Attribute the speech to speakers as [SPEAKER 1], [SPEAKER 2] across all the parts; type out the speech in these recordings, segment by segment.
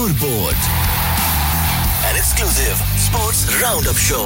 [SPEAKER 1] Scoreboard, an exclusive sports roundup show.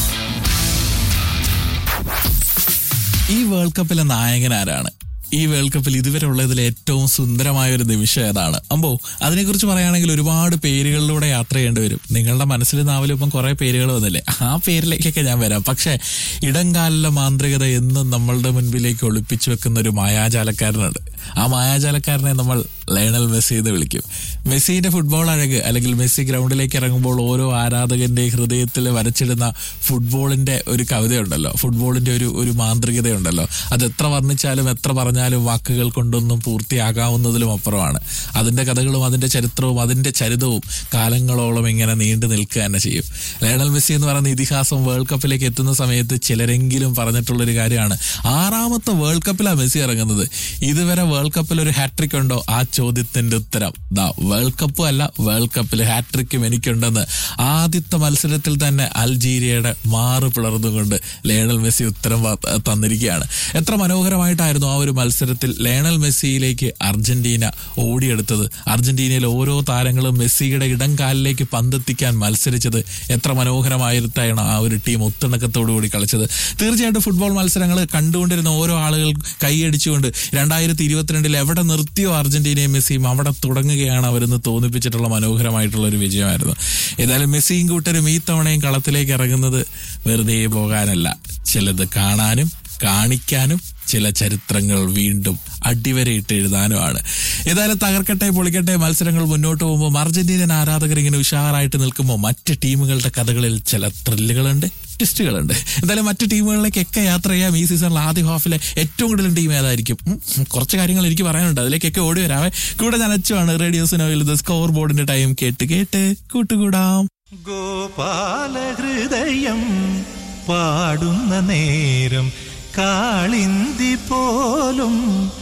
[SPEAKER 2] ഈ world കപ്പിലെ നായകൻ ആരാണ് ഈ വേൾഡ് കപ്പിൽ ഇതുവരെ ഉള്ളതിൽ ഏറ്റവും സുന്ദരമായ ഒരു നിമിഷം ഏതാണ് അമ്പോ അതിനെക്കുറിച്ച് പറയുകയാണെങ്കിൽ ഒരുപാട് പേരുകളിലൂടെ യാത്ര ചെയ്യേണ്ടി വരും നിങ്ങളുടെ മനസ്സിൽ നാവിലും ഇപ്പം കുറെ പേരുകൾ വന്നില്ലേ ആ പേരിലേക്കൊക്കെ ഞാൻ വരാം പക്ഷേ ഇടംകാലിലെ മാന്ത്രികത എന്നും നമ്മളുടെ മുൻപിലേക്ക് ഒളിപ്പിച്ചു വെക്കുന്ന ഒരു മായാജാലക്കാരനുണ്ട് ആ മായാജാലക്കാരനെ നമ്മൾ ലയണൽ മെസ്സി എന്ന് വിളിക്കും മെസ്സിയുടെ ഫുട്ബോൾ അഴക് അല്ലെങ്കിൽ മെസ്സി ഗ്രൗണ്ടിലേക്ക് ഇറങ്ങുമ്പോൾ ഓരോ ആരാധകന്റെ ഹൃദയത്തിൽ വരച്ചിടുന്ന ഫുട്ബോളിന്റെ ഒരു കവിതയുണ്ടല്ലോ ഫുട്ബോളിന്റെ ഒരു ഒരു മാന്ത്രികതയുണ്ടല്ലോ അത് എത്ര വർണ്ണിച്ചാലും എത്ര പറഞ്ഞാലും വാക്കുകൾ കൊണ്ടൊന്നും പൂർത്തിയാകാവുന്നതിലും അപ്പുറമാണ് അതിന്റെ കഥകളും അതിന്റെ ചരിത്രവും അതിന്റെ ചരിതവും കാലങ്ങളോളം ഇങ്ങനെ നീണ്ടു നിൽക്കുക തന്നെ ചെയ്യും ലയണൽ മെസ്സി എന്ന് പറയുന്ന ഇതിഹാസം വേൾഡ് കപ്പിലേക്ക് എത്തുന്ന സമയത്ത് ചിലരെങ്കിലും പറഞ്ഞിട്ടുള്ളൊരു കാര്യമാണ് ആറാമത്തെ വേൾഡ് കപ്പിലാണ് മെസ്സി ഇറങ്ങുന്നത് ഇതുവരെ വേൾഡ് കപ്പിൽ ഒരു ഹാട്രിക് ഉണ്ടോ ആ ചോദ്യത്തിന്റെ ഉത്തരം ദാ വേൾഡ് കപ്പും അല്ല വേൾഡ് കപ്പിൽ ഹാട്രിക്കും എനിക്കുണ്ടെന്ന് ആദ്യത്തെ മത്സരത്തിൽ തന്നെ അൽജീരിയയുടെ മാറ് പിളർന്നുകൊണ്ട് ലയണൽ മെസ്സി ഉത്തരം വ- തന്നിരിക്കുകയാണ് എത്ര മനോഹരമായിട്ടായിരുന്നു ആ ഒരു മത്സരത്തിൽ ലയണൽ മെസ്സിയിലേക്ക് അർജന്റീന ഓടിയെടുത്തത് അർജന്റീനയിലെ ഓരോ താരങ്ങളും മെസ്സിയുടെ ഇടം കാലിലേക്ക് പന്തെത്തിക്കാൻ മത്സരിച്ചത് എത്ര മനോഹരമായിട്ടാണ് ആ ഒരു ടീം ഒത്തിണക്കത്തോടു കൂടി കളിച്ചത് തീർച്ചയായിട്ടും ഫുട്ബോൾ മത്സരങ്ങൾ കണ്ടുകൊണ്ടിരുന്ന ഓരോ ആളുകൾ കൈയടിച്ചുകൊണ്ട് രണ്ടായിരത്തി ഇരുപത്തിരണ്ടിൽ എവിടെ നിർത്തിയോ അർജന്റീനയും മെസ്സിയും അവിടെ തുടങ്ങുകയാണ് അവരെന്ന് തോന്നിപ്പിച്ചിട്ടുള്ള മനോഹരമായിട്ടുള്ള ഒരു വിജയമായിരുന്നു ഏതായാലും മെസ്സിയും കൂട്ടരും ഈ തവണയും കളത്തിലേക്ക് ഇറങ്ങുന്നത് വെറുതെ പോകാനല്ല ചിലത് കാണാനും കാണിക്കാനും ചില ചരിത്രങ്ങൾ വീണ്ടും അടിവരയിട്ട് എഴുതാനുമാണ് ഏതായാലും തകർക്കട്ടെ പൊളിക്കട്ടെ മത്സരങ്ങൾ മുന്നോട്ട് പോകുമ്പോൾ അർജന്റീനൻ ആരാധകർ ഇങ്ങനെ ഉഷാറായിട്ട് നിൽക്കുമ്പോൾ മറ്റ് ടീമുകളുടെ കഥകളിൽ ചില ത്രില്ലുകളുണ്ട് ട്വിസ്റ്റുകളുണ്ട് എന്തായാലും മറ്റു ടീമുകളിലേക്കൊക്കെ യാത്ര ചെയ്യാം ഈ സീസണിൽ ആദ്യ ഹാഫിലെ ഏറ്റവും കൂടുതൽ ടീം ഏതായിരിക്കും ഉം, കുറച്ച് കാര്യങ്ങൾ എനിക്ക് പറയാനുണ്ട് അതിലേക്കൊക്കെ ഓടി വരാവേ കൂടെ ഞാൻ അച്ചുവാണ് റേഡിയോസിനോയിൽ സ്കോർ ബോർഡിന്റെ ടൈം കേട്ട് കേട്ട് കൂട്ടുകൂടാം
[SPEAKER 3] ഗോപാലഹൃദയം പാടുന്ന നേരം കാളിന്തി പോലും